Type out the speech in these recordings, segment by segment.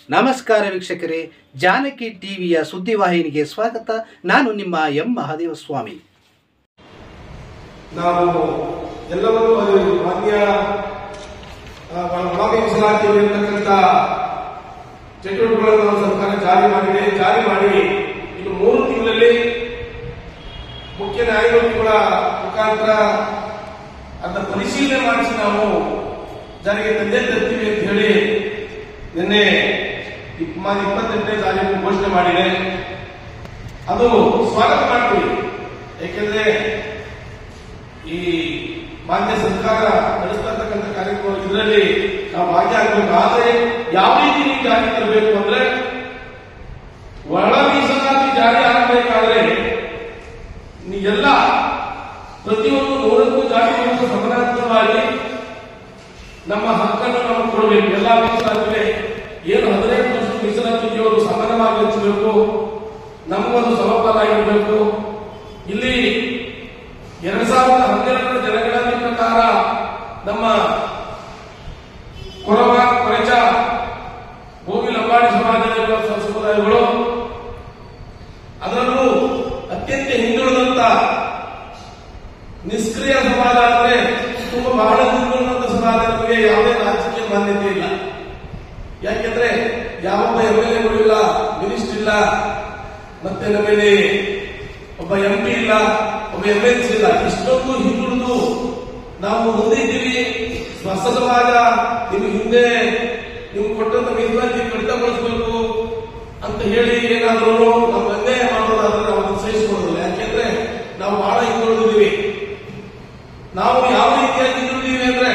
ನಮಸ್ಕಾರ ವೀಕ್ಷಕರೇ ಜಾನಕಿ ಟಿವಿಯ ಸುದ್ದಿವಾಹಿನಿಗೆ ಸ್ವಾಗತ ನಾನು ನಿಮ್ಮ ಎಂ ಮಹಾದೇವ ಸ್ವಾಮಿ ನಾವು ಎಲ್ಲವನ್ನೂ ಅರಿವು ಮಾನ್ಯ ಆ, ಒಳ ಮೀಸಲಾತಿಯಲ್ಲಿ ಇರತಕ್ಕಂಥ ಚಟುವಟಿಕೆಗಳನ್ನು ನಾವು ಸರ್ಕಾರ ಜಾರಿ ಮಾಡಿದೆ ಜಾರಿ ಮಾಡಿ ಇನ್ನು ಮೂರು ತಿಂಗಳಲ್ಲಿ ಮುಖ್ಯ ನ್ಯಾಯಮೂರ್ತಿಗಳ ಮುಖಾಂತರ ಅದನ್ನ ಪರಿಶೀಲನೆ ಮಾಡಿಸಿ ನಾವು ಜಾರಿಗೆ ತಂದೆ ತರ್ತೀವಿ ಅಂತ ಹೇಳಿ ನಿನ್ನೆ ಇಪ್ಪ- ಮಾರ್ಚ್ ಇಪ್ಪತ್ತೆಂಟನೇ ತಾರೀಕು ಘೋಷಣೆ ಮಾಡಿದೆ ಅದು ಸ್ವಾಗತ ಮಾಡ್ತೀವಿ ಯಾಕೆಂದ್ರೆ ಈ ಮಾನ್ಯ ಸರ್ಕಾರ ನಡೆಸ್ತಾ ಇರ್ತಕ್ಕಂಥ ಕಾರ್ಯಕ್ರಮ ಇದರಲ್ಲಿ ನಾವು ಭಾಗಿಯಾಗಬೇಕು ಆದ್ರೆ ಯಾವ ರೀತಿ ನೀವು ಜಾರಿ ತರಬೇಕು ಅಂದ್ರೆ ಒಳ ಮೀಸಲಾತಿ ಜಾರಿ ಆಗಬೇಕಾದ್ರೆ ನೀ ಎಲ್ಲ ಪ್ರತಿಯೊಂದು ನೂರಕ್ಕೂ ಜಾರಿ ಮಾಡುವ ಸಮಾನಾಂತರವಾಗಿ ನಮ್ಮ ಹಕ್ಕನ್ನು ನಾವು ಕೊಡಬೇಕು ಎಲ್ಲ ಮೀಸಲಾತಿಗೆ ಏನು ಹದಿನೈದು ವರ್ಷ ಮೀಸಲಾತಿ ಇದೆಯವರು ಸಮಾನವಾಗಿ ಹಂಚಬೇಕು ನಮಗೊಂದು ಸಮಪಾಲಾಗಿರಬೇಕು ಇಲ್ಲಿ ಎರಡ್ ಸಾವಿರದ ಹನ್ನೆರಡರ ಜನಗಣತಿ ಪ್ರಕಾರ ನಮ್ಮ ಕೊರವ ಕೊರೆಚ ಭೂಮಿ ಲಂಬಾಣಿ ಸಮಾಜದ ಸಮುದಾಯಗಳು ಅದರಲ್ಲೂ ಅತ್ಯಂತ ಹಿಂದುಳಿದಂತ ನಿಷ್ಕ್ರಿಯ ಸಮಾಜ ಅಂದ್ರೆ ತುಂಬಾ ಬಹಳ ಹಿಂದುಳಿದಂತ ಸಮಾಜ ನಮಗೆ ಯಾವುದೇ ರಾಜಕೀಯ ಮಾನ್ಯತೆ ಇಲ್ಲ ಯಾಕೆಂದ್ರೆ ಯಾವೊಬ್ಬ ಎಂ ಎಲ್ ಎಗಳು ಇಲ್ಲ ಮಿನಿಸ್ಟರ್ ಇಲ್ಲ ಮತ್ತೆ ನಮ್ಮಲ್ಲಿ ಒಬ್ಬ ಎಂ ಪಿ ಇಲ್ಲ ಒಬ್ಬ ಎಂ ಎಲ್ ಸಿ ಇಲ್ಲ ಇಷ್ಟೊಂದು ಹಿಂದುಳಿದು ನಾವು ಹೊಂದಿದ್ದೀವಿ ಸ್ವಸ್ಥ ಸಮಾಜ ನಿಮ್ಗೆ ಹಿಂದೆ ನೀವು ಕೊಟ್ಟಂತ ಮೀಸಲಾತಿ ಕಡಿತಗೊಳಿಸಬೇಕು ಅಂತ ಹೇಳಿ ಏನಾದರೂ ನಮ್ಮ ಅನ್ಯಾಯ ಮಾಡೋದಾದ್ರೆ ನಾವು ಅದನ್ನು ಸಹಿಸಿಕೊಳ್ಳೋದಿಲ್ಲ ಯಾಕೆಂದ್ರೆ ನಾವು ಬಹಳ ಹಿಂದುಳಿದಿದ್ದೀವಿ ನಾವು ಯಾವ ರೀತಿಯಾಗಿ ಹಿಂದುಳಿದೀವಿ ಅಂದ್ರೆ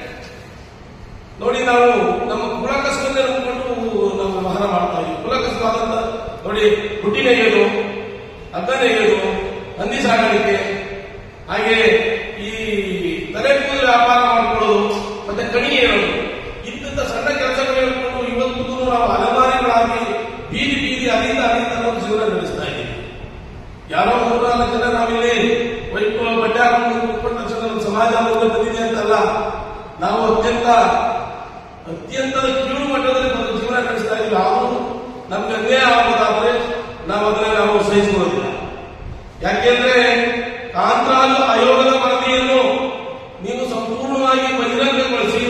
ನೋಡಿ ನಾವು ನಮ್ಮ ಕುಲಕಸ್ಬನ್ನೇ ನಂಬಿಕೊಂಡು ನಾವು ವ್ಯವಹಾರ ಮಾಡ್ತಾ ಇದ್ದೀವಿ ಕುಲಕಸ್ಬಾದಂತ ನೋಡಿ ಹುಟ್ಟಿ ನೆಗೆಯೋದು ಅದ್ದ ನೆಗೆಯೋದು ಹಂದಿ ಸಾಗಾಣಿಕೆ ಹಾಗೆ ಈ ತಲೆ ಕೂದಲು ವ್ಯಾಪಾರ ಮಾಡ್ಕೊಳ್ಳೋದು ಮತ್ತೆ ಕಣಿಗೆ ಇರೋದು ಇಂಥ ಸಣ್ಣ ಕೆಲಸಗಳು ಹೇಳ್ಕೊಂಡು ಇವತ್ತು ನಾವು ಅಲಮಾರಿಗಳಾಗಿ ಬೀದಿ ಬೀದಿ ಅಲ್ಲಿಂದ ಅಲ್ಲಿಂದ ನಾವು ಜೀವನ ನಡೆಸ್ತಾ ಇದ್ದೀವಿ ಯಾರೋ ಮೂರ್ನಾಲ್ಕು ಜನ ನಾವಿಲ್ಲಿ ವೈಟ್ ಬಟ್ಟೆ ಹಾಕೊಂಡು ಕೂತ್ಕೊಂಡ ತಕ್ಷಣ ನಮ್ಮ ಸಮಾಜ ಮುಂದೆ ಬಂದಿದೆ ಅಂತಲ್ಲ ನಾವು ಅತ್ಯಂತ ಅತ್ಯಂತ ಕೀಳು ಮಟ್ಟದಲ್ಲಿ ಬಂದು ಜೀವನ ನಡೆಸ್ತಾ ಇದ್ದೀವಿ ಆದರೂ ನಮ್ಗೆ ಅನ್ಯಾಯ ಆಗೋದಾದ್ರೆ ನಾವು ಅದನ್ನ ನಾವು ಸಹಿಸಿಕೊಳ್ಳೋದಿಲ್ಲ ಯಾಕೆಂದ್ರೆ ಕಾಂತ್ರಾಲ್ ಆಯೋಗದ ವರದಿಯನ್ನು ನೀವು ಸಂಪೂರ್ಣವಾಗಿ ಬಹಿರಂಗಗೊಳಿಸಿ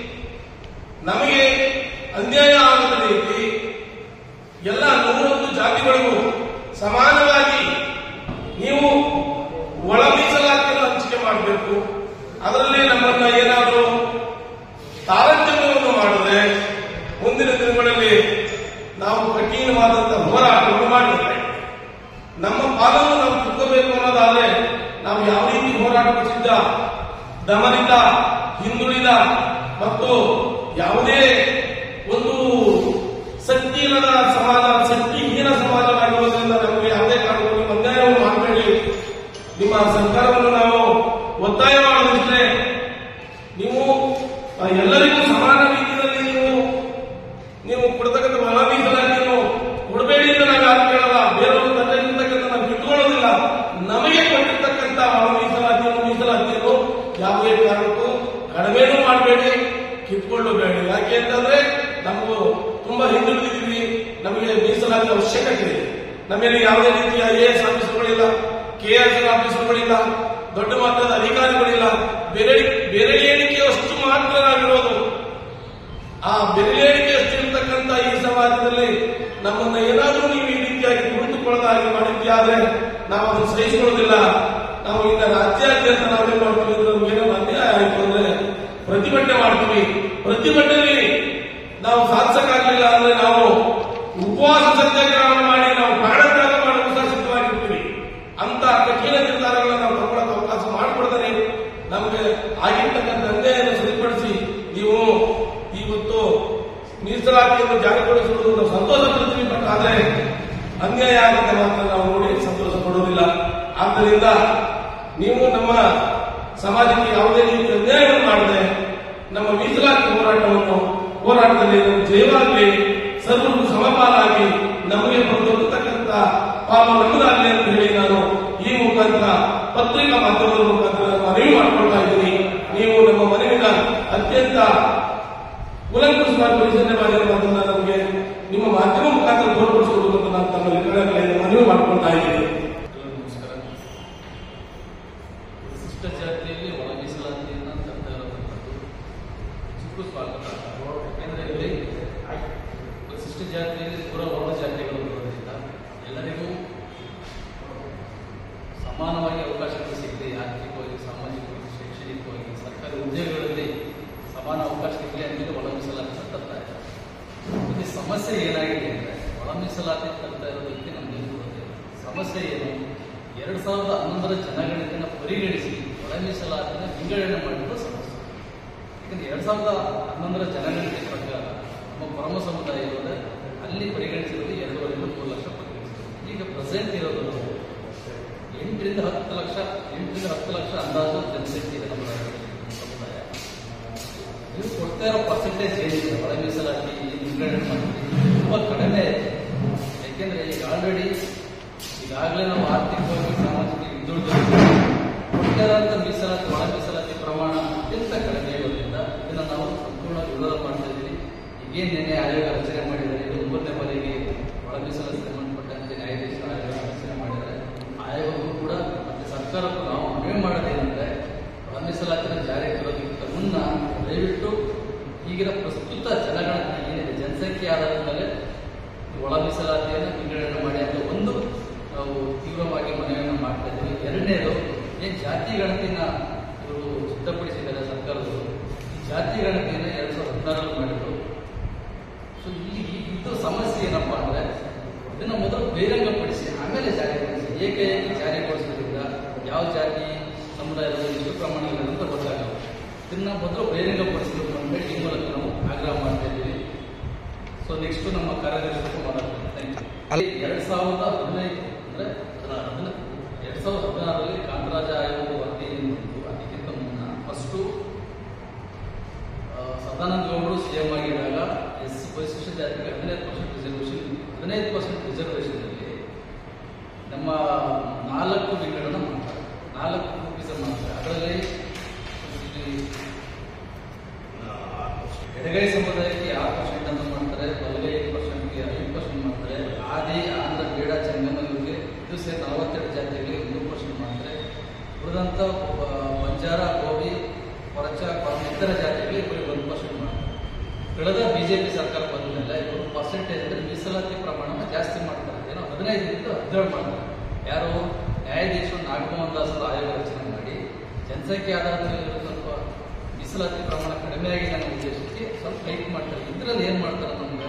ನಮಗೆ ಅನ್ಯಾಯ ಆಗದ ರೀತಿ ಎಲ್ಲ ನೂರೊಂದು ಜಾತಿಗಳಿಗೂ ಸಮಾನವಾಗಿ ನೀವು ಒಳ ಮೀಸಲಾತಿಯನ್ನು ಹಂಚಿಕೆ ಮಾಡಬೇಕು ಅದರಲ್ಲಿ ನಮ್ಮನ್ನ ಏನಾದರೂ ತಾರತಮ್ಯವನ್ನು ಮಾಡಿದ್ರೆ ಮುಂದಿನ ದಿನಗಳಲ್ಲಿ ನಾವು ಕಠಿಣವಾದಂತಹ ಹೋರಾಟವನ್ನು ಮಾಡಬೇಕು ನಮ್ಮ ಪಾಲನ್ನು ನಾವು ತಿಳ್ಕೋಬೇಕು ಅನ್ನೋದಾದ್ರೆ ನಾವು ಯಾವ ರೀತಿ ಹೋರಾಟಕ್ಕೆ ಸಿದ್ಧ ದಮನಿತ ಹಿಂದುಳಿದ ಮತ್ತು ಯಾವುದೇ ಒಂದು ಶಕ್ತಿ ಇಲ್ಲದ ಸಮಾಜ ಶಕ್ತಿಹೀನ ಸಮಾಜವಾಗಿರುವುದರಿಂದ ನಮಗೆ ಯಾವುದೇ ಕಾರಣಕ್ಕೂ ನೀವು ಅನ್ಯಾಯವನ್ನು ಮಾಡಬೇಡಿ ನಿಮ್ಮ ಸರ್ಕಾರವನ್ನು ನಾವು ಒತ್ತಾಯ ಮಾಡೋದಿದ್ರೆ ನೀವು ಆ, ಎಲ್ಲರಿಗೂ ಸಮಾನ ರೀತಿಯಲ್ಲಿ ನೀವು ನೀವು ಕೊಡ್ತಕ್ಕಂಥ ಒಳ ಮೀಸಲಾತಿಯನ್ನು ಕೊಡಬೇಡಿ ಅಂತ ನಾವು ಯಾರು ಕೇಳಲ್ಲ ಬೇರೆಯವರು ತಂದೆಗಿರ್ತಕ್ಕಂಥ ನಾವು ಕಿತ್ಕೊಳ್ಳೋದಿಲ್ಲ ನಮಗೆ ಕೊಟ್ಟಿರ್ತಕ್ಕಂಥ ಒಳ ಮೀಸಲಾತಿಯನ್ನು ಮೀಸಲಾತಿಯನ್ನು ಯಾವುದೇ ಕಾರಣಕ್ಕೂ ಕಡಿಮೆನೂ ಮಾಡಬೇಡಿ ಕಿತ್ಕೊಳ್ಳಬೇಡಿ ಯಾಕೆ ಅಂತಂದ್ರೆ ನಾವು ತುಂಬಾ ಹಿಂದುಳಿದಿದ್ದೀವಿ ನಮಗೆ ಮೀಸಲಾತಿ ಅವಶ್ಯಕತೆ ಇದೆ ನಮ್ಮಲ್ಲಿ ಯಾವುದೇ ರೀತಿಯ ಐ ಎಸ್ ಆಫೀಸರ್ಗಳಿಲ್ಲ ಕೆ ಎಸ್ ಆಫೀಸರ್ಗಳಿಲ್ಲ ದೊಡ್ಡ ಮಟ್ಟದ ಅಧಿಕಾರಿಗಳಿಲ್ಲ ಬೇರೆ ಬೇರೆ ಏಣಿಕೆಯಷ್ಟು ಮಾತ್ರ ನಾವಿರೋದು ಆ ಬೆರಳಿಕೆ ಇರ್ತಕ್ಕಂಥ ಈ ಸಮಾಜದಲ್ಲಿ ನಮ್ಮನ್ನ ಏನಾದರೂ ನೀವು ಈ ರೀತಿಯಾಗಿ ಕುಳಿತುಕೊಳ್ಳದ ಹಾಗೆ ಮಾಡಿದ್ದೆ ಆದ್ರೆ ನಾವು ಅದನ್ನು ಸಹಿಸಿಕೊಳ್ಳೋದಿಲ್ಲ ನಾವು ಈಗ ರಾಜ್ಯಾದ್ಯಂತ ನಾವೇನ್ ಮಾಡ್ತೀವಿ ಅಂದ್ರೆ ನಮ್ಗೇನೋ ಅನ್ಯಾಯ ಆಯ್ತು ಅಂದ್ರೆ ಪ್ರತಿಭಟನೆ ಮಾಡ್ತೀವಿ ಪ್ರತಿಭಟನೆಯಲ್ಲಿ ನಾವು ಸಾಧಿಸಕ್ಕಾಗಲಿಲ್ಲ ಅಂದ್ರೆ ನಾವು ಉಪವಾಸ ಸತ್ಯಾಗ್ರಹವನ್ನು ಮಾಡಿ ನಾವು ಪ್ರಾಣತ್ಯಾಗ ಮಾಡಲು ಸಹ ಸಿದ್ಧವಾಗಿರ್ತೀವಿ ಅಂತ ಕಠಿಣ ನಿರ್ಧಾರಗಳನ್ನು ನಾವು ತಗೊಳ್ಳೋಕೆ ಅವಕಾಶ ಮಾಡಿಕೊಡ್ತಾರೆ ನಮಗೆ ಆಗಿರ್ತಕ್ಕಂಥ ಅನ್ಯಾಯವನ್ನು ಸರಿಪಡಿಸಿ ನೀವು ಇವತ್ತು ಮೀಸಲಾತಿಯನ್ನು ಜಾರಿಗೊಳಿಸುವುದು ನಾವು ಸಂತೋಷ ಪಡ್ತೀವಿ ಬಟ್ ಆದ್ರೆ ಅನ್ಯಾಯ ಆಗುತ್ತೆ ಮಾತ್ರ ನಾವು ನೋಡಿ ಸಂತೋಷ ಪಡೋದಿಲ್ಲ ಆದ್ದರಿಂದ ನೀವು ನಮ್ಮ ಸಮಾಜಕ್ಕೆ ಯಾವುದೇ ರೀತಿ ಅನ್ಯಾಯವನ್ನು ಮಾಡದೆ ನಮ್ಮ ಮೀಸಲಾತಿ ಹೋರಾಟವನ್ನು ಹೋರಾಟದಲ್ಲಿ ನಾವು ಜಯವಾಗಲಿ ಸರ್ವರಿಗೂ ಸಮಪಾಲಾಗಿ ನಮಗೆ ಬರತಕ್ಕಂಥ ಪಾಲು ನಮ್ಮದಾಗಲಿ ಅಂತ ಹೇಳಿ ನಾನು ಈ ಮುಖಾಂತರ ಪತ್ರಿಕಾ ಮಾಧ್ಯಮದ ಮುಖಾಂತರ ನಾನು ಮನವಿ ಮಾಡಿಕೊಳ್ತಾ ಇದ್ದೀನಿ ನೀವು ನಮ್ಮ ಮನೆಯಿಂದ ಅತ್ಯಂತ ಕುಲಂಕುಷವಾಗಿ ಪರಿಶೀಲನೆ ಮಾಡಿರುವಂತಹ ನಮಗೆ ಮಾಡ್ಕೊಳ್ತಾ ಇದ್ದೀವಿ ಎಲ್ಲರಿಗೂ ನಮಸ್ಕಾರ ವಿಶಿಷ್ಟ ಜಾತಿಯಲ್ಲಿ ಒಳ ಮೀಸಲಾತಿಯನ್ನು ತರ್ತಾ ಇರತಕ್ಕಂಥದ್ದು ಚಿಕ್ಕ ಸ್ವಾಗತ ಯಾಕೆಂದರೆ ಇಲ್ಲಿ ವಿಶಿಷ್ಟ ಜಾತಿಯಲ್ಲಿ ಪೂರ ಒಳ ಜಾತಿಗಳು ಬರೋದ್ರಿಂದ ಎಲ್ಲರಿಗೂ ಸಮಾನವಾಗಿ ಅವಕಾಶಗಳು ಸಿಗಲಿ ಆರ್ಥಿಕವಾಗಿ ಸಾಮಾಜಿಕವಾಗಿ ಶೈಕ್ಷಣಿಕವಾಗಿ ಸರ್ಕಾರಿ ಉದ್ಯೋಗಗಳಲ್ಲಿ ಸಮಾನ ಅವಕಾಶ ಸಿಗಲಿ ಅಂತೇಳಿ ಒಳ ಮೀಸಲಾತಿ ತರ್ತಾ ಇದ್ದಾರೆ ಇಲ್ಲಿ ಸಮಸ್ಯೆ ಏನಾಗಿದೆ ಅಂದರೆ ಒಳ ಮೀಸಲಾತಿ ತರ್ತಾ ಇರೋದಕ್ಕೆ ನಮ್ಗೆ ಏನು ಗೊತ್ತಿಲ್ಲ ಸಮಸ್ಯೆ ಏನು ಎರಡು ಸಾವಿರದ ಹನ್ನೊಂದರ ಜನಗಣತಿಯನ್ನು ಪರಿಗಣಿಸಿ ಒಳ ಮೀಸಲಾತಿನ ವಿಂಗಡಣೆ ಮಾಡಿರುವ ಸಮಸ್ಯೆ ಯಾಕಂದ್ರೆ ಎರಡು ಸಾವಿರದ ಹನ್ನೊಂದರ ಜನಗಣತಿ ಪ್ರಕಾರ ನಮ್ಮ ಪರಮ ಸಮುದಾಯ ಇರೋದೆ ಅಲ್ಲಿ ಪರಿಗಣಿಸಿರೋದು ಎರಡೂವರೆಯಿಂದ ಮೂರು ಲಕ್ಷ ಪರಿಗಣಿಸಿರೋದು ಈಗ ಪ್ರೆಸೆಂಟ್ ಇರೋದು ಎಂಟರಿಂದ ಹತ್ತು ಲಕ್ಷ ಎಂಟರಿಂದ ಹತ್ತು ಲಕ್ಷ ಅಂದಾಜು ಜನಸಂಖ್ಯೆ ಇದೆ ನಮ್ಮ ಸಮುದಾಯ ನೀವು ಕೊಡ್ತಾ ಇರೋ ಪರ್ಸೆಂಟೇಜ್ ಏನಿದೆ ಒಳ ಮೀಸಲಾತಿ ವಿಂಗಡಣೆ ಮಾಡ್ತೀವಿ ತುಂಬ ಕಡಿಮೆ ಇದೆ ಯಾಕೆಂದ್ರೆ ಈಗ ಆಲ್ರೆಡಿ ಈಗಾಗಲೇ ನಾವು ಆರ್ಥಿಕವಾಗಿ ಸಾಮಾಜಿಕ ಹಿಂದುಳಿದ ಕೊಡ್ತಾ ಇರೋಂಥ ಮೀಸಲಾತಿ ಒಳ ಮೀಸಲಾತಿ ಪ್ರಮಾಣ ಅತ್ಯಂತ ಕಡಿಮೆ ಇರೋದ್ರಿಂದ ಇದನ್ನು ನಾವು ಸಂಪೂರ್ಣ ವಿರೋಧ ಮಾಡ್ತಾ ಇದ್ದೀವಿ ಈಗೇನು ನಿನ್ನೆ ಆಯೋಗ ರಚನೆ ಮಾಡಿದ್ದಾರೆ ಇದು ಒಂಬತ್ತನೇ ಬಾರಿಗೆ ಒಳ ಮೀಸಲಾತಿ ಸಂಬಂಧಪಟ್ಟಂತೆ ನ್ಯಾಯಾಧೀಶರು ಆಯೋಗ ರಚನೆ ಮಾಡಿದ್ದಾರೆ ಆಯೋಗಕ್ಕೂ ಕೂಡ ಮತ್ತೆ ಸರ್ಕಾರಕ್ಕೂ ನಾವು ಮನವಿ ಮಾಡೋದೇನೆಂದ್ರೆ ಒಳ ಮೀಸಲಾತಿನ ಜಾರಿಗೆ ತರೋದಕ್ಕಿಂತ ಮುನ್ನ ದಯವಿಟ್ಟು ಈಗಿನ ಪ್ರಸ್ತುತ ಜನಗಣತಿ ಏನಿದೆ ಜನಸಂಖ್ಯೆ ಆಧಾರದ ಮೇಲೆ ಈ ಒಳ ಮೀಸಲಾತಿಯನ್ನು ವಿಂಗಡಣೆ ಮಾಡಿ ಅಂತ ಒಂದು ನಾವು ತೀವ್ರವಾಗಿ ಮನವಿಯನ್ನು ಮಾಡ್ತಾ ಇದ್ದೀವಿ ಎರಡನೇದು ಏನು ಜಾತಿ ಗಣತಿನ ಇವರು ಸಿದ್ಧಪಡಿಸಿದ್ದಾರೆ ಸರ್ಕಾರದವರು ಈ ಜಾತಿ ಗಣತಿಯನ್ನು ಎರಡು ಸಾವಿರದ ಹದಿನಾರಲ್ಲಿ ಮಾಡಿದ್ರು ಸೊ ಇಲ್ಲಿ ಈ- ಇದು ಸಮಸ್ಯೆ ಏನಪ್ಪಾ ಅಂದ್ರೆ ಇದನ್ನ ಮೊದಲು ಬಹಿರಂಗಪಡಿಸಿ ಆಮೇಲೆ ಜಾರಿಗೊಳಿಸಿ ಏಕಾಏಕಿ ಜಾರಿಗೊಳಿಸೋದ್ರಿಂದ ಯಾವ ಜಾತಿ ಸಮುದಾಯದಲ್ಲಿ ಎಷ್ಟು ಪ್ರಮಾಣದಲ್ಲಿ ಅಂತ ಗೊತ್ತಾಗಲ್ಲ ಇದನ್ನ ಮೊದಲು ಬಹಿರಂಗಪಡಿಸಬೇಕು ಅಂತ ಈ ಮೂಲಕ ನಾವು ಆಗ್ರಹ ಮಾಡ್ತಾ ಇದ್ದೀವಿ ಸೊ ನೆಕ್ಸ್ಟ್ ನಮ್ಮ ಕಾರ್ಯದರ್ಶಿ ಮಾತಾಡ್ತೀನಿ ಥ್ಯಾಂಕ್ ಯು ಎರಡ್ ಸಾವಿರದ ಹದಿನೈದು ಅಂದ್ರೆ ಹದಿನ ಎರಡ್ ಸಾವಿರದ ಹದಿನಾರರಲ್ಲಿ ಕಾಂತರಾಜ ಆಯೋಗದ ವರದಿ ಏನಿತ್ತು ಅದಕ್ಕಿಂತ ಮುನ್ನ ಫಸ್ಟು ಸದಾನಂದ ಗೌಡರು ಸಿ ಎಂ ಆಗಿದ್ದಾಗ ಎಸ್ ಪರಿಶಿಷ್ಟ ಜಾತಿಗೆ ಹದಿನೈದು ಪರ್ಸೆಂಟ್ ರಿಸರ್ವೇಷನ್ ಹದಿನೈದು ಪರ್ಸೆಂಟ್ ರಿಸರ್ವೇಷನಲ್ಲಿ ನಮ್ಮ ನಾಲ್ಕು ವಿಂಗಡಣೆ ಮಾಡ್ತಾರೆ ನಾಲ್ಕು ರೂಪೀಸ್ ಮಾಡ್ತಾರೆ ಅದರಲ್ಲಿ ಇಲ್ಲಿ ಎಡಗೈ ಸಮುದಾಯಕ್ಕೆ ಆರು ಪರ್ಸೆಂಟ್ ಅಂತ ಮಾಡ್ತಾರೆ ಬಲಗೈ ಪರ್ಸೆಂಟ್ಗೆ ಐದು ಪರ್ಸೆಂಟ್ ಮಾಡ್ತಾರೆ ಆದಿ ಆಂಧ್ರ ಬೇಡ ಚಂಗಮ ಇವರಿಗೆ ಇದು ಸೇರಿ ನಲವತ್ತೆರಡು ಜಾತಿಗಳಿಗೆ ಮೂರು ಪರ್ಸೆಂಟ್ ಮಾಡ್ತಾರೆ ಉಳಿದಂಥ ಬಂಜಾರ ಗೋಬಿ ಕೊರಚ ಕೊರಮ ಇತರ ಜಾತಿಗಳಿಗೆ ಬರೀ ಒಂದು ಪರ್ಸೆಂಟ್ ಮಾಡ್ತಾರೆ ಕಳೆದ ಬಿಜೆಪಿ ಸರ್ಕಾರ ಬಂದ ಮೇಲೆ ಇವರು ಪರ್ಸೆಂಟೇಜ್ ಅಂದರೆ ಮೀಸಲಾತಿ ಪ್ರಮಾಣನ ಜಾಸ್ತಿ ಮಾಡ್ತಾರೆ ಏನೋ ಹದಿನೈದರಿಂದ ಹದಿನೇಳು ಮಾಡ್ತಾರೆ ಯಾರು ನ್ಯಾಯಾಧೀಶರು ನಾಗಮೋಹನ್ ದಾಸರ ಆಯೋಗ ರಚನೆ ಮಾಡಿ ಜನಸಂಖ್ಯೆ ಆಧಾರದ ಮೇಲೆ ಇರೋ ಸ್ವಲ್ಪ ಮೀಸಲಾತಿ ಪ್ರಮಾಣ ಕಡಿಮೆ ಆಗಿದೆ ಅನ್ನೋ ಉದ್ದೇಶಕ್ಕೆ ಸ್ವಲ್ಪ ಹೈಕ್ ಮಾಡ್ತಾರೆ ಇದರಲ್ಲಿ ಏನು ಮಾಡ್ತಾರೆ ನಮ್ಗೆ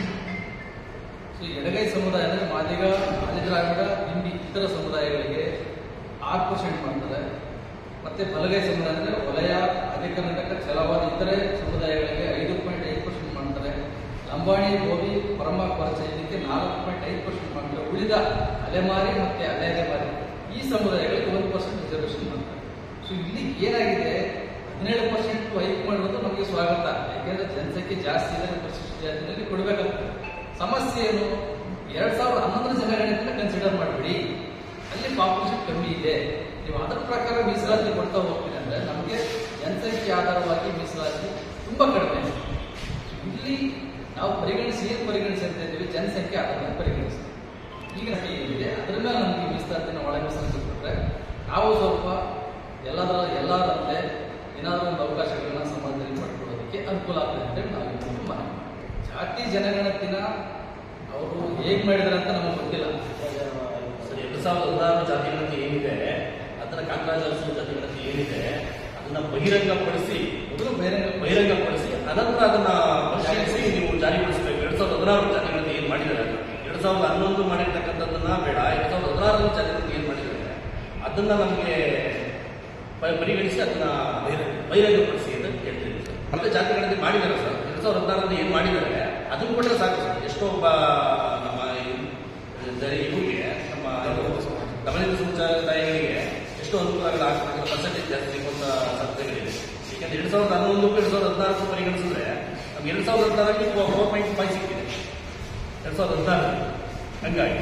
ಸೊ ಎಡಗೈ ಸಮುದಾಯ ಅಂದರೆ ಮಾದಿಗ ಆದಿದ್ರಾವಿಡ ಹಿಂದಿ ಇತರ ಸಮುದಾಯಗಳಿಗೆ ಆರು ಪರ್ಸೆಂಟ್ ಮಾಡ್ತಾರೆ ಮತ್ತೆ ಬಲಗೈ ಸಮುದಾಯ ಅಂದರೆ ವಲಯ ಅಧಿಕರ್ನಾಟಕ ಛಲವಾದ ಇತರೆ ಸಮುದಾಯಗಳಿಗೆ ಐದು ಪಾಯಿಂಟ್ ಐದು ಪರ್ಸೆಂಟ್ ಮಾಡ್ತಾರೆ ಲಂಬಾಣಿ ಗೋಬಿ ಪರಮ ಕೊರಚ ಇದಕ್ಕೆ ನಾಲ್ಕು ಪಾಯಿಂಟ್ ಐದು ಪರ್ಸೆಂಟ್ ಮಾಡ್ತಾರೆ ಉಳಿದ ಅಲೆಮಾರಿ ಮತ್ತೆ ಅಲೆ ಅಲೆಮಾರಿ ಈ ಸಮುದಾಯಗಳಿಗೆ ಒಂದು ಪರ್ಸೆಂಟ್ ರಿಸರ್ವೇಷನ್ ಮಾಡ್ತಾರೆ ಸೊ ಇಲ್ಲಿ ಏನಾಗಿದೆ ಹದಿನೇಳು ಪರ್ಸೆಂಟ್ ಹೈಕ್ ಮಾಡಿರೋದು ನಮಗೆ ಸ್ವಾಗತ ಯಾಕೆಂದ್ರೆ ಜನಸಂಖ್ಯೆ ಜಾಸ್ತಿ ಇದೆ ಪರಿಶಿಷ್ಟ ಜಾತಿನಲ್ಲಿ ಕೊಡಬೇಕಾಗ್ತದೆ ಸಮಸ್ಯೆ ಏನು ಎರಡ್ ಸಾವಿರದ ಹನ್ನೊಂದರ ಜನಗಣತಿನ ಕನ್ಸಿಡರ್ ಮಾಡಬೇಡಿ ಅಲ್ಲಿ ಪಾಪ್ಯುಲೇಷನ್ ಕಮ್ಮಿ ಇದೆ ನೀವು ಅದರ ಪ್ರಕಾರ ಮೀಸಲಾತಿ ಕೊಡ್ತಾ ಹೋಗ್ತೀನಿ ಅಂದ್ರೆ ನಮಗೆ ಜನಸಂಖ್ಯೆ ಆಧಾರವಾಗಿ ಮೀಸಲಾತಿ ತುಂಬಾ ಕಡಿಮೆ ಇದೆ. ಇಲ್ಲಿ ನಾವು ಪರಿಗಣಿಸಿ ಏನು ಪರಿಗಣಿಸಿ ಅಂತ ಇದ್ದೀವಿ ಜನಸಂಖ್ಯೆ ಆಧಾರದ ಪರಿಗಣಿಸಿ ಈಗ ನಮಗೆ ಏನಿದೆ ಅದರ ಮೇಲೆ ನಮಗೆ ಮೀಸಲಾತಿನ ಒಳ ಮೀಸಲಾತಿ ಕೊಟ್ಟರೆ ನಾವು ಸ್ವಲ್ಪ ಎಲ್ಲದರ ಎಲ್ಲರಂತೆ ಏನಾದರೂ ಒಂದು ಅವಕಾಶಗಳನ್ನ ಸಮಾಜದಲ್ಲಿ ಪಡ್ಕೊಳ್ಳೋದಕ್ಕೆ ಅನುಕೂಲ ಆಗ್ತದೆ ಅಂತೇಳಿ ನಾವು ಇವತ್ತು ಮನವಿ ಮಾಡ್ತೀವಿ. ಜಾತಿ ಜನಗಣತಿನ ಅವರು ಹೇಗ್ ಮಾಡಿದಾರೆ ಅಂತ ನಮಗೆ ಗೊತ್ತಿಲ್ಲ ಸರ್ ಎರಡು ಸಾವಿರದ ಹದಿನಾರು ಜಾತಿಗಣತಿ ಏನಿದೆ ಅದರ ಕಾಂತರಾಜ ಅರಸು ಜಾತಿಗಣತಿ ಏನಿದೆ ಅದನ್ನ ಬಹಿರಂಗಪಡಿಸಿ ಮೊದಲು ಬಹಿರಂಗ ಬಹಿರಂಗಪಡಿಸಿ ಅನಂತರ ಅದನ್ನ ಪರಿಶೀಲಿಸಿ ನೀವು ಜಾರಿಗೊಳಿಸಬೇಕು ಎರಡ್ ಸಾವಿರದ ಹದಿನಾರು ಜಾತಿಗಣತಿ ಏನ್ ಮಾಡಿದ್ದಾರೆ ಎರಡ್ ಸಾವಿರದ ಹನ್ನೊಂದು ಮಾಡಿರ್ತಕ್ಕಂಥದ್ದನ್ನ ಬೇಡ ಎರಡ್ ಸಾವಿರದ ಹದಿನಾರರ ಜಾತಿಗಣತಿ ಏನ್ ಮಾಡಿದ್ದಾರೆ ಅದನ್ನ ನಮಗೆ ಪ- ಪರಿಗಣಿಸಿ ಅದನ್ನ ಬಹಿರಂಗಪಡಿಸಿ ಅಂತ ಕೇಳ್ತೀನಿ ಸರ್ ಮತ್ತೆ ಜಾತಿಗಣತಿ ಮಾಡಿದ್ದಾರೆ ಸರ್ ಎರಡ್ ಸಾವಿರದ ಹದಿನಾರರಲ್ಲಿ ಏನ್ ಮಾಡಿದ್ದಾರೆ ಅದನ್ನು ಕೊಟ್ಟರೆ ಸಾಕು ಸರ್ ಎಷ್ಟೋ ಒಬ್ಬ ನಮ್ಮ ಈ- ದರಿ ಇವರಿಗೆ ನಮ್ಮ ದಮನಿತ ಸಮುದಾಯಗಳಿಗೆ ಎಷ್ಟೋ ಅನುಕೂಲ ಆಗಲ್ಲ ಪರ್ಸೆಂಟೇಜ್ ಜಾಸ್ತಿ ಸಿಗುವಂತ ಸಾಧ್ಯತೆಗಳಿದೆ ಯಾಕಂದ್ರೆ ಎರಡ್ ಸಾವಿರದ ಹನ್ನೊಂದಕ್ಕೂ ಎರಡ್ ಸಾವಿರದ ಹದಿನಾರಕ್ಕೂ ಪರಿಗಣಿಸಿದ್ರೆ ನಮ್ಗೆ ಎರಡ್ ಸಾವಿರದ ಹದಿನಾರರಲ್ಲಿ ಫೋರ್ ಪಾಯಿಂಟ್ ಫೈವ್ ಸಿಕ್ಕಿದೆ ಎರಡ್ ಸಾವಿರದ ಹದಿನಾರರಲ್ಲಿ ಹಂಗಾಗಿ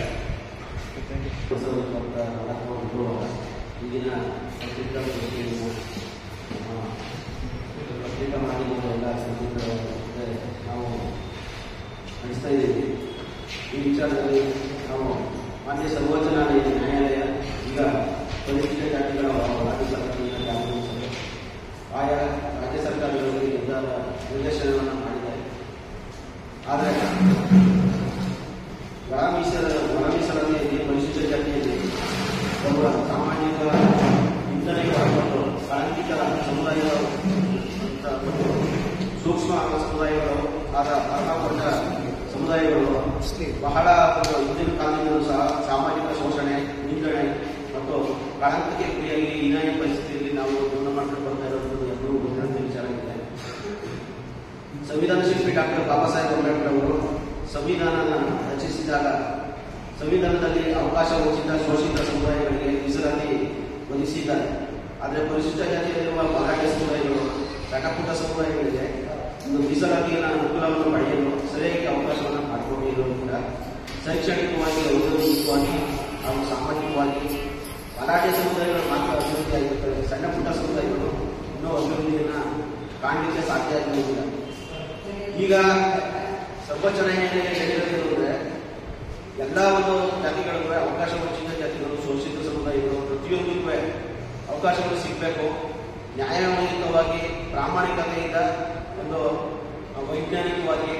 ಹೊಸದಂತ ನಾಲ್ಕು ಈಗಿನ ಪತ್ರಿಕಾ ಪತ್ರಿಕೆಯನ್ನು ಆ, ಪತ್ರಿಕಾ ಮಾಧ್ಯಮದ ಎಲ್ಲ ಸಂಗೀತ ಜೊತೆ ನಾವು ನಡೆಸ್ತಾ ಇದ್ದೀವಿ ಈ ವಿಚಾರದಲ್ಲಿ ನಾವು ಮಾನ್ಯ ಸರ್ವೋಚ್ಚ ನ್ಯಾಯಾಲಯ ನ್ಯಾಯಾಲಯ ಈಗ ಪರಿಶಿಷ್ಟ ಜಾತಿಗಳ ರಾಜ್ಯ ಸರ್ಕಾರದಿಂದ ಜಾರಿಗೊಳಿಸಲು ಆಯಾ ರಾಜ್ಯ ಸರ್ಕಾರಗಳಿಗೆ ನಿರ್ಧಾರ ನಿರ್ದೇಶನವನ್ನು ಮಾಡಿದ್ದಾರೆ ಆದರೆ ಒಳ ಮೀಸಲ ಒಳ ಮೀಸಲಾತಿಯಲ್ಲಿ ಪರಿಶಿಷ್ಟ ಜಾತಿಯಲ್ಲಿ ಒಬ್ಬ ಸಾಮಾಜಿಕ ಚಿಂತನೆಗೆ ಒಳಪಟ್ಟು ಸಾಂಘಿಕ ಸಮುದಾಯಗಳು ಸೂಕ್ಷ್ಮ ಸಮುದಾಯಗಳು ಆದ ಅರ್ಹಪಟ್ಟ ಸಮುದಾಯಗಳು ಬಹಳ ಒಂದು ಹಿಂದಿನ ಕಾಲದಿಂದಲೂ ಸಹ ಸಾಮಾಜಿಕ ಶೋಷಣೆ ನಿಂದಣೆ ಮತ್ತು ಕಳಂಕಕ್ಕೆ ಗುರಿಯಾಗಿ ಹೀನಾಯ ಪರಿಸ್ಥಿತಿಯಲ್ಲಿ ನಾವು ಜೀವನ ಮಾಡ್ಕೊಂಡು ಬರ್ತಾ ಇರೋದು ಎಲ್ಲರೂ ಗೊತ್ತಿರುವಂಥ ವಿಚಾರ ಇದೆ ಸಂವಿಧಾನ ಶಿಲ್ಪಿ ಡಾಕ್ಟರ್ ಬಾಬಾ ಸಾಹೇಬ್ ಅಂಬೇಡ್ಕರ್ ಅವರು ಸಂವಿಧಾನನ ರಚಿಸಿದಾಗ ಸಂವಿಧಾನದಲ್ಲಿ ಅವಕಾಶ ಉಚಿತ ಶೋಷಿತ ಸಮುದಾಯಗಳಿಗೆ ಮೀಸಲಾತಿ ಒದಗಿಸಿದ್ದಾರೆ ಆದರೆ ಪರಿಶಿಷ್ಟ ಜಾತಿಯಲ್ಲಿರುವ ಮರಾಠಿ ಸಮುದಾಯಗಳು ಸಣ್ಣಪುಟ್ಟ ಸಮುದಾಯಗಳಿಗೆ ಒಂದು ಮೀಸಲಾತಿಯ ಅನುಕೂಲವನ್ನು ಪಡೆಯಲು ಸರಿಯಾಗಿ ಅವಕಾಶವನ್ನು ಮಾಡಿಕೊಂಡಿರುವುದರಿಂದ ಶೈಕ್ಷಣಿಕವಾಗಿ ಔದ್ಯೋಗಿಕವಾಗಿ ಹಾಗೂ ಸಾಮಾಜಿಕವಾಗಿ ಮರಾಠಿ ಸಮುದಾಯಗಳು ಮಾತ್ರ ಅಭಿವೃದ್ಧಿ ಆಗಿರುತ್ತವೆ ಸಣ್ಣ ಪುಟ್ಟ ಸಮುದಾಯಗಳು ಇನ್ನೂ ಅಭಿವೃದ್ಧಿಯನ್ನು ಕಾಣಲಿಕ್ಕೆ ಸಾಧ್ಯ ಆಗುವುದಿಲ್ಲ ಈಗ ಸರ್ವೋಚ್ಚ ನ್ಯಾಯಾಲಯ ಹೇಳಿರೋದು ಅಂದರೆ ಎಲ್ಲ ಒಂದು ಜಾತಿಗಳಿಗೂ ಅವಕಾಶ ವಂಚಿತ ಜಾತಿಗಳು ಶೋಷಿತ ಸಮುದಾಯಗಳು ಪ್ರತಿಯೊಂದಕ್ಕೂ ಅವಕಾಶಗಳು ಸಿಗಬೇಕು ನ್ಯಾಯಯುತವಾಗಿ ಪ್ರಾಮಾಣಿಕತೆಯಿಂದ ಒಂದು ವೈಜ್ಞಾನಿಕವಾಗಿ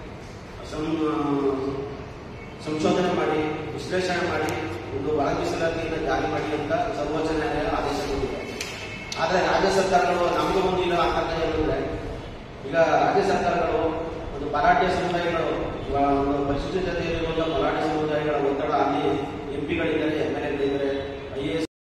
ಸಂ- ಸಂಶೋಧನೆ ಮಾಡಿ ವಿಶ್ಲೇಷಣೆ ಮಾಡಿ ಒಂದು ಒಳ ಮೀಸಲಾತಿಯನ್ನು ಜಾರಿ ಮಾಡಿ ಅಂತ ಸರ್ವೋಚ್ಚ ನ್ಯಾಯಾಲಯ ಆದೇಶ ಕೊಟ್ಟಿದೆ ಆದರೆ ರಾಜ್ಯ ಸರ್ಕಾರಗಳು ನಮಗೂ ಬಂದಿಲ್ಲ ಅಂತ ಏನಂದ್ರೆ ಈಗ ರಾಜ್ಯ ಸರ್ಕಾರಗಳು ಒಂದು ಮರಾಠಿ ಸಮುದಾಯಗಳು ಇವಾಗ ಒಂದು ಪರಿಶಿಷ್ಟ ಜಾತಿಯಲ್ಲಿರುವಂತಹ ಮರಾಠಿ ಸಮುದಾಯಗಳ ಒತ್ತಡ ಅಲ್ಲಿ ಎಂ ಪಿಗಳಿದ್ದಾರೆ ಎಂ ಎಲ್ ಎಗಳಿದ್ದಾರೆ